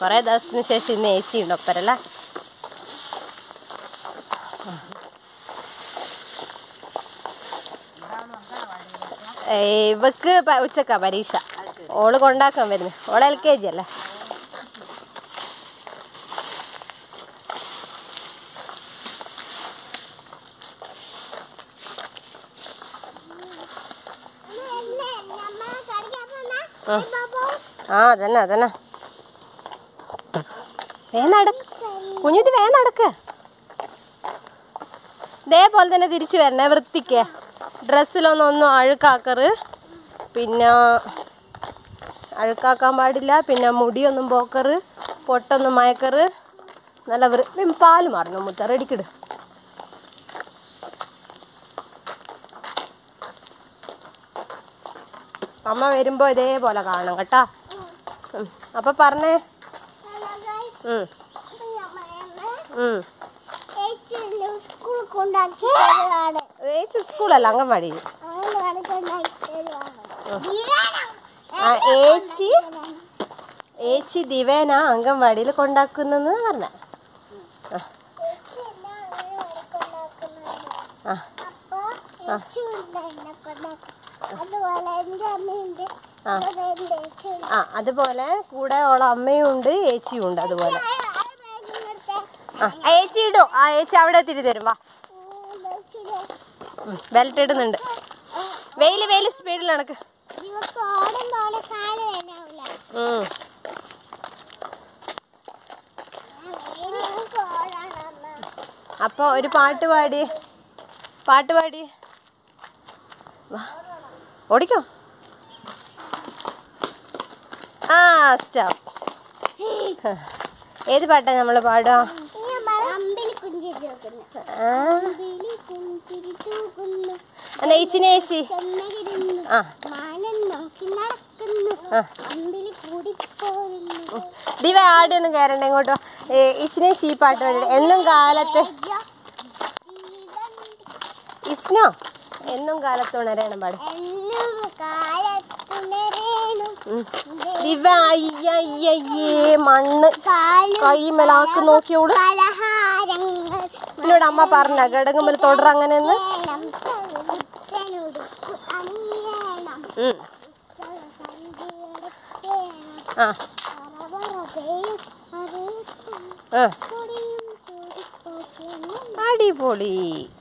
കുറേ ദിവസത്തിന് ശേഷം ഇന്ന് ഏച്ചി ഉണ്ട് ഒപ്പരല്ലേ ഏയ് ഇവക്ക് പ- ഉച്ചക്കാ പരീക്ഷ ഓള് കൊണ്ടാക്കാൻ വരുന്നു ഓള് എൽ കെ ജി അല്ലേ ആ അതന്നെ അതന്നെ വേ നടക്ക് കുഞ്ഞുത് വേ നടക്ക് ഇതേപോലെ തന്നെ തിരിച്ചു വരണേ വൃത്തിക്ക് ഡ്രസ്സിലൊന്നും ഒന്നും അഴുക്കാക്കറ് പിന്നെ അഴുക്കാക്കാൻ പാടില്ല പിന്നെ മുടിയൊന്നും പോക്കറ് പൊട്ടൊന്നും മയക്കറ് നല്ല വൃ ഉം, പാല് മാറണം മുത്ത റെഡിക്കിട് അമ്മ വരുമ്പോൾ ഇതേപോലെ കാണണം കേട്ടാ ഉം. അപ്പൊ പറഞ്ഞേ ഉം, ഉം. സ്കൂൾ കൊണ്ടാക്കി തരുവാണ് ഏച്ചി സ്കൂളല്ല അംഗൻവാടി അംഗൻവാടി കൊണ്ടാക്കി തരുവാണ് ആ ഏച്ചി ഏച്ചി ദിവേന അംഗൻവാടിയിൽ കൊണ്ടാക്കുന്നെന്ന് പറഞ്ഞ ആ അപ്പൊ ഏച്ചിയുണ്ട് എന്നെ കൊണ്ടാക്കി അതുപോലെ എന്റെ അമ്മയുണ്ട് ആ. അതുപോലെ എന്റെ ഏച്ചിയുണ്ട് ആ അതുപോലെ കൂടെ ഓളെ അമ്മയും ഉണ്ട് ഏച്ചിയും ഉണ്ട് അതുപോലെ ആ, ആ ബാഗ് ഇങ്ങടുത്തെ. ആ ഏച്ചി ഇടും ആ ഏച്ചി അവിടെ എത്തിയിട്ട് തരും വാ ഉം, ഏച്ചിയുടെ. ബെൽറ്റ് ഇടുന്നുണ്ട് വെയില് വെയില് സ്പീഡിൽ നടക്ക് ഇവക്ക് ഓടുമ്പോൾ കാല് വേനാവില്ല ഉം. ഇവക്ക് ഓടാണ് അമ്മ അപ്പൊ ഒരു പാട്ട് പാടി പാട്ട് പാടി വാ ഓടിക്കോ ആ സ്റ്റോപ്പ് ഏത് പാട്ടാ നമ്മൾ പാടുക അമ്പിളി പുഞ്ചിരി തൂക്കുന്നു ആ അമ്പിളി പുഞ്ചിരി തൂക്കുന്നു എന്നാ ഏച്ചിനെ ഏച്ചി ചെന്നകിരുന്നു ആ മാനം നോക്കി നടക്കുന്നു ആ. അമ്പിളി കൂടിപ്പോരുന്നു ദിവ ആടെയൊന്നും കയറണ്ട ഇങ്ങോട്ടോ ഇച്ചിനെ ഈ പാട്ട് പാടി എന്നും കാലത്ത് ഇസ്നോ എന്നും കാലത്ത് ഉണരണം പാട് എന്നും കാലത്തുണരേനും ഉം. ദിവ അയ്യ അയ്യ അയ്യേ മണ്ണ് കാലും കൈമലാക്ക് നോക്കിയോട് പലഹാരങ്ങൾ എന്നോട് അമ്മ പറഞ്ഞ ഗടകുമ്പൽ തുടർ അങ്ങനെയെന്ന് വേണം തഴുത്തനുടുപ്പ് അണിയണം ഉം. സന്ധ്യയെടുക്കേണം ആ പറവറതേയും അറിയിക്കും ആ കൊടിയും ചൂടിപ്പോക്കുന്നു അടിപൊളി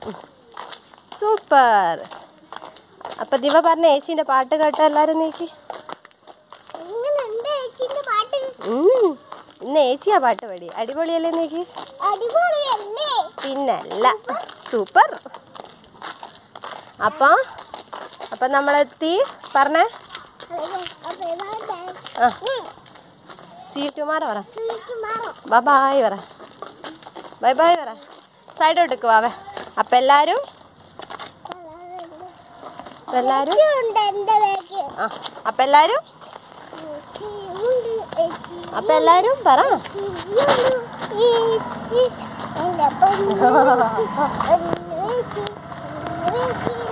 സൂപ്പർ അപ്പൊ ദിവ പറഞ്ഞ ഏച്ചീന്റെ പാട്ട് കേട്ടോ എല്ലാരും നീക്കി എങ്ങനെയുണ്ട് ചേച്ചിന്റെ പാട്ട് ഉം. ഇന്ന് ഏച്ചിയാ പാട്ട് പാടി അടിപൊളിയല്ലേ നീക്കി അടിപൊളിയല്ലേ പിന്നല്ല സൂപ്പർ അപ്പൊ അപ്പൊ നമ്മളെത്തി പറഞ്ഞേ ആ സീ ടുമാറോ പറ ബൈ ബായ് പറ ബൈ ബായ് പറ സൈഡോട്ട് വാവേ അപ്പം എല്ലാവരും അപ്പം എല്ലാവരും ഉണ്ട് എന്റെ ബാഗ് ആ അപ്പം എല്ലാവരും ഉണ്ട് അപ്പം എല്ലാവരും പറ എന്റെ പൊന്നു ചേച്ചി, പൊന്നു ചേച്ചി, പൊന്നു ചേച്ചി,